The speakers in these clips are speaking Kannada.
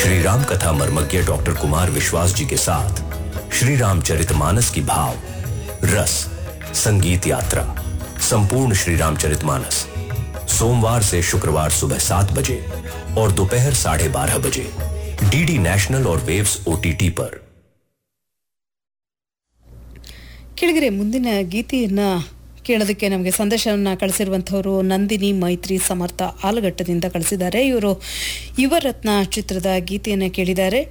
श्री राम कथा मर्मज्ञ डॉक्टर कुमार विश्वास जी के साथ श्री रामचरितमानस की भाव रस संगीत यात्रा संपूर्ण श्री रामचरितमानस सोमवार से शुक्रवार सुबह सात बजे और दोपहर साढ़े बारह बजे डीडी नेशनल और वेव्स ओटीटी पर ಕೆಳಗರೆ ಮುಂದಿನ ಗೀತೆಯನ್ನು ಕೇಳೋದಕ್ಕೆ ನಮಗೆ ಸಂದೇಶವನ್ನು ಕಳಿಸಿರುವಂಥವರು ನಂದಿನಿ ಮೈತ್ರಿ ಸಮರ್ಥ ಆಲಗಟ್ಟದಿಂದ ಕಳಿಸಿದ್ದಾರೆ ಇವರು ಯುವರತ್ನ ಚಿತ್ರದ ಗೀತೆಯನ್ನು ಕೇಳಿದ್ದಾರೆ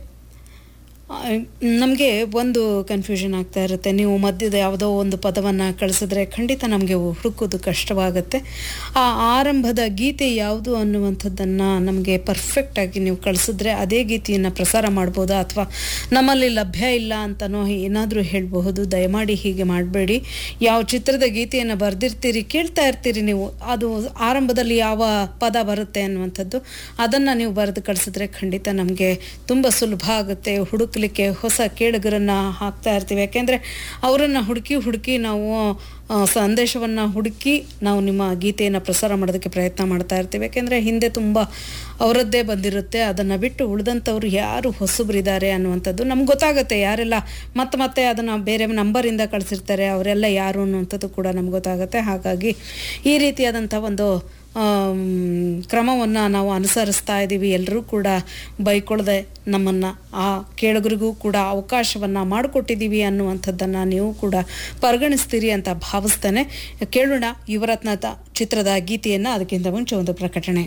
ನಮಗೆ ಒಂದು ಕನ್ಫ್ಯೂಷನ್ ಆಗ್ತಾ ಇರುತ್ತೆ ನೀವು ಮಧ್ಯದ ಯಾವುದೋ ಒಂದು ಪದವನ್ನು ಕಳಿಸಿದ್ರೆ ಖಂಡಿತ ನಮಗೆ ಹುಡುಕೋದು ಕಷ್ಟವಾಗುತ್ತೆ ಆ ಆರಂಭದ ಗೀತೆ ಯಾವುದು ಅನ್ನುವಂಥದ್ದನ್ನು ನಮಗೆ ಪರ್ಫೆಕ್ಟಾಗಿ ನೀವು ಕಳಿಸಿದ್ರೆ ಅದೇ ಗೀತೆಯನ್ನು ಪ್ರಸಾರ ಮಾಡ್ಬೋದಾ ಅಥವಾ ನಮ್ಮಲ್ಲಿ ಲಭ್ಯ ಇಲ್ಲ ಅಂತನೋ ಏನಾದರೂ ಹೇಳಬಹುದು ದಯಮಾಡಿ ಹೀಗೆ ಮಾಡಬೇಡಿ ಯಾವ ಚಿತ್ರದ ಗೀತೆಯನ್ನು ಬರೆದಿರ್ತೀರಿ ಕೇಳ್ತಾ ಇರ್ತೀರಿ ನೀವು ಅದು ಆರಂಭದಲ್ಲಿ ಯಾವ ಪದ ಬರುತ್ತೆ ಅನ್ನುವಂಥದ್ದು ಅದನ್ನು ನೀವು ಬರೆದು ಕಳಿಸಿದ್ರೆ ಖಂಡಿತ ನಮಗೆ ತುಂಬ ಸುಲಭ ಆಗುತ್ತೆ ಹುಡುಕ್ಲಿಕ್ಕೆ ಹೊಸ ಕೇಳುಗರನ್ನು ಹಾಕ್ತಾ ಇರ್ತೀವಿ ಯಾಕೆಂದರೆ ಅವರನ್ನು ಹುಡುಕಿ ಹುಡುಕಿ ನಾವು ಆ, ಸಂದೇಶವನ್ನು ಹುಡುಕಿ ನಾವು ನಿಮ್ಮ ಗೀತೆಯನ್ನು ಪ್ರಸಾರ ಮಾಡೋದಕ್ಕೆ ಪ್ರಯತ್ನ ಮಾಡ್ತಾ ಇರ್ತೀವಿ ಯಾಕೆಂದರೆ ಹಿಂದೆ ತುಂಬ ಅವರದ್ದೇ ಬಂದಿರುತ್ತೆ ಅದನ್ನು ಬಿಟ್ಟು ಉಳಿದಂಥವ್ರು ಯಾರು ಹೊಸಬರಿದ್ದಾರೆ ಅನ್ನುವಂಥದ್ದು ನಮ್ಗೆ ಗೊತ್ತಾಗುತ್ತೆ ಯಾರೆಲ್ಲ ಮತ್ತೆ ಮತ್ತೆ ಅದನ್ನು ಬೇರೆ ನಂಬರಿಂದ ಕಳಿಸಿರ್ತಾರೆ ಅವರೆಲ್ಲ ಯಾರು ಅನ್ನುವಂಥದ್ದು ಕೂಡ ನಮ್ಗೆ ಗೊತ್ತಾಗುತ್ತೆ ಹಾಗಾಗಿ ಈ ರೀತಿಯಾದಂಥ ಒಂದು ಕ್ರಮವನ್ನು ನಾವು ಅನುಸರಿಸ್ತಾ ಇದ್ದೀವಿ ಎಲ್ಲರೂ ಕೂಡ ಬೈಕೊಳ್ಳದೆ ನಮ್ಮನ್ನು ಆ ಕೇಳುಗರಿಗೂ ಕೂಡ ಅವಕಾಶವನ್ನು ಮಾಡಿಕೊಟ್ಟಿದ್ದೀವಿ ಅನ್ನುವಂಥದ್ದನ್ನು ನೀವು ಕೂಡ ಪರಿಗಣಿಸ್ತೀರಿ ಅಂತ ಭಾವಿಸ್ತೇನೆ ಕೇಳೋಣ ಯುವರತ್ನ ತ- ಚಿತ್ರದ ಗೀತೆಯನ್ನು ಅದಕ್ಕಿಂತ ಮುಂಚೆ ಒಂದು ಪ್ರಕಟಣೆ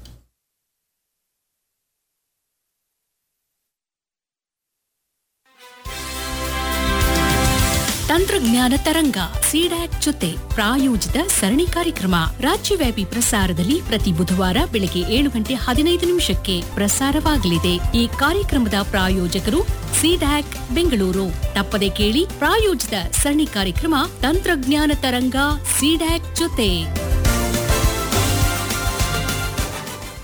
ತಂತ್ರಜ್ಞಾನ ತರಂಗ ಸಿಡ್ಯಾಕ್ ಜೊತೆ ಪ್ರಾಯೋಜಿತ ಸರಣಿ ಕಾರ್ಯಕ್ರಮ ರಾಜ್ಯವ್ಯಾಪಿ ಪ್ರಸಾರದಲ್ಲಿ ಪ್ರತಿ ಬುಧವಾರ ಬೆಳಗ್ಗೆ ಏಳು ಗಂಟೆ ಹದಿನೈದು ನಿಮಿಷಕ್ಕೆ ಪ್ರಸಾರವಾಗಲಿದೆ ಈ ಕಾರ್ಯಕ್ರಮದ ಪ್ರಾಯೋಜಕರು ಸಿಡ್ಯಾಕ್ ಬೆಂಗಳೂರು ತಪ್ಪದೆ ಕೇಳಿ ಪ್ರಾಯೋಜಿತ ಸರಣಿ ಕಾರ್ಯಕ್ರಮ ತಂತ್ರಜ್ಞಾನ ತರಂಗ ಸಿಡ್ಯಾಕ್ ಜೊತೆ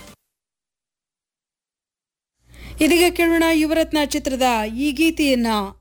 ಇದೀಗ ಕೇಳೋಣ ಯುವರತ್ನ ಚಿತ್ರದ ಈ ಗೀತೆಯನ್ನ